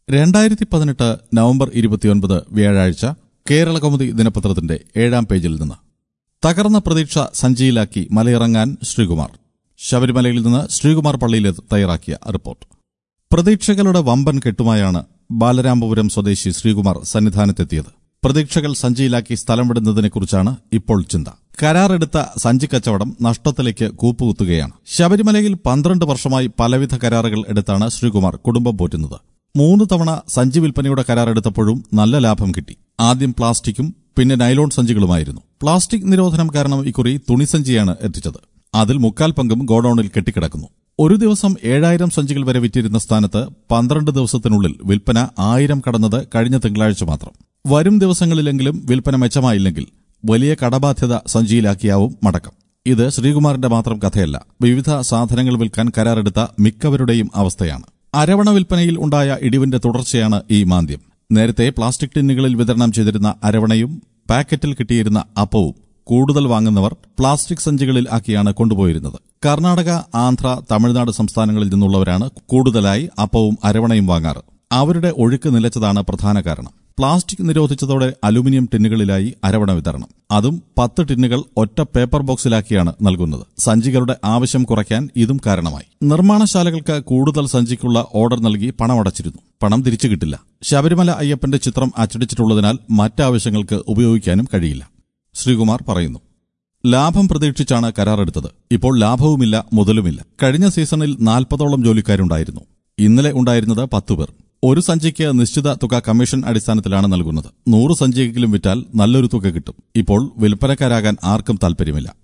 രണ്ടായിരത്തി പതിനെട്ട് നവംബർ ഇരുപത്തിയൊൻപത് വ്യാഴാഴ്ച കേരള കൗമുദി ദിനപത്രത്തിന്റെ ഏഴാം പേജിൽ നിന്ന് തകർന്ന പ്രതീക്ഷ സഞ്ചിയിലാക്കി മലയിറങ്ങാൻ ശ്രീകുമാർ ശബരിമലയിൽ നിന്ന് ശ്രീകുമാർ പള്ളിയിൽ തയ്യാറാക്കിയ റിപ്പോർട്ട് പ്രതീക്ഷകളുടെ വമ്പൻ കെട്ടുമായാണ് ബാലരാമപുരം സ്വദേശി ശ്രീകുമാർ സന്നിധാനത്തെത്തിയത് പ്രതീക്ഷകൾ സഞ്ചിയിലാക്കി സ്ഥലം വിടുന്നതിനെക്കുറിച്ചാണ് ഇപ്പോൾ ചിന്ത കരാറെടുത്ത സഞ്ചി കച്ചവടം നഷ്ടത്തിലേക്ക് കൂപ്പുകുത്തുകയാണ് ശബരിമലയിൽ പന്ത്രണ്ട് വർഷമായി പലവിധ കരാറുകൾ എടുത്താണ് ശ്രീകുമാർ കുടുംബം പോറ്റുന്നത് മൂന്ന് തവണ സഞ്ചി വിൽപ്പനയുടെ കരാറെടുത്തപ്പോഴും നല്ല ലാഭം കിട്ടി ആദ്യം പ്ലാസ്റ്റിക്കും പിന്നെ നൈലോൺ സഞ്ചികളുമായിരുന്നു പ്ലാസ്റ്റിക് നിരോധനം കാരണം ഇക്കുറി തുണിസഞ്ചിയാണ് എത്തിച്ചത് അതിൽ മുക്കാൽ പങ്കും ഗോഡൌണിൽ കെട്ടിക്കിടക്കുന്നു ഒരു ദിവസം ഏഴായിരം സഞ്ചികൾ വരെ വിറ്റിരുന്ന സ്ഥാനത്ത് പന്ത്രണ്ട് ദിവസത്തിനുള്ളിൽ വിൽപ്പന ആയിരം കടന്നത് കഴിഞ്ഞ തിങ്കളാഴ്ച മാത്രം വരും ദിവസങ്ങളിലെങ്കിലും വിൽപ്പന മെച്ചമായില്ലെങ്കിൽ വലിയ കടബാധ്യത സഞ്ചിയിലാക്കിയാവും മടക്കം ഇത് ശ്രീകുമാറിന്റെ മാത്രം കഥയല്ല വിവിധ സാധനങ്ങൾ വിൽക്കാൻ കരാറെടുത്ത മിക്കവരുടെയും അവസ്ഥയാണ് അരവണ വിൽപ്പനയിൽ ഉണ്ടായ ഇടിവിന്റെ തുടർച്ചയാണ് ഈ മാന്ദ്യം നേരത്തെ പ്ലാസ്റ്റിക് ടിന്നുകളിൽ വിതരണം ചെയ്തിരുന്ന അരവണയും പാക്കറ്റിൽ കിട്ടിയിരുന്ന അപ്പവും കൂടുതൽ വാങ്ങുന്നവർ പ്ലാസ്റ്റിക് സഞ്ചികളിൽ ആക്കിയാണ് കൊണ്ടുപോയിരുന്നത് കർണാടക ആന്ധ്ര തമിഴ്നാട് സംസ്ഥാനങ്ങളിൽ നിന്നുള്ളവരാണ് കൂടുതലായി അപ്പവും അരവണയും വാങ്ങാറ് അവരുടെ ഒഴുക്ക് നിലച്ചതാണ് പ്രധാന കാരണം പ്ലാസ്റ്റിക് നിരോധിച്ചതോടെ അലുമിനിയം ടിന്നുകളിലായി അരവണ വിതരണം അതും പത്ത് ടിന്നുകൾ ഒറ്റ പേപ്പർ ബോക്സിലാക്കിയാണ് നൽകുന്നത് സഞ്ചികളുടെ ആവശ്യം കുറയ്ക്കാൻ ഇതും കാരണമായി നിർമ്മാണശാലകൾക്ക് കൂടുതൽ സഞ്ചിക്കുള്ള ഓർഡർ നൽകി പണമടച്ചിരുന്നു പണം തിരിച്ചു കിട്ടില്ല ശബരിമല അയ്യപ്പന്റെ ചിത്രം അച്ചടിച്ചിട്ടുള്ളതിനാൽ മറ്റാവശ്യങ്ങൾക്ക് ഉപയോഗിക്കാനും കഴിയില്ല ശ്രീകുമാർ പറയുന്നു ലാഭം പ്രതീക്ഷിച്ചാണ് കരാറെടുത്തത് ഇപ്പോൾ ലാഭവുമില്ല മുതലുമില്ല കഴിഞ്ഞ സീസണിൽ നാൽപ്പതോളം ജോലിക്കാരുണ്ടായിരുന്നു ഇന്നലെ ഉണ്ടായിരുന്നത് പത്തു പേർ ഒരു സഞ്ചിക്ക് നിശ്ചിത തുക കമ്മീഷൻ അടിസ്ഥാനത്തിലാണ് നൽകുന്നത് നൂറ് സഞ്ചിയെങ്കിലും വിറ്റാൽ നല്ലൊരു തുക കിട്ടും ഇപ്പോൾ വിൽപ്പനക്കാരാകാൻ ആർക്കും താൽപര്യമില്ല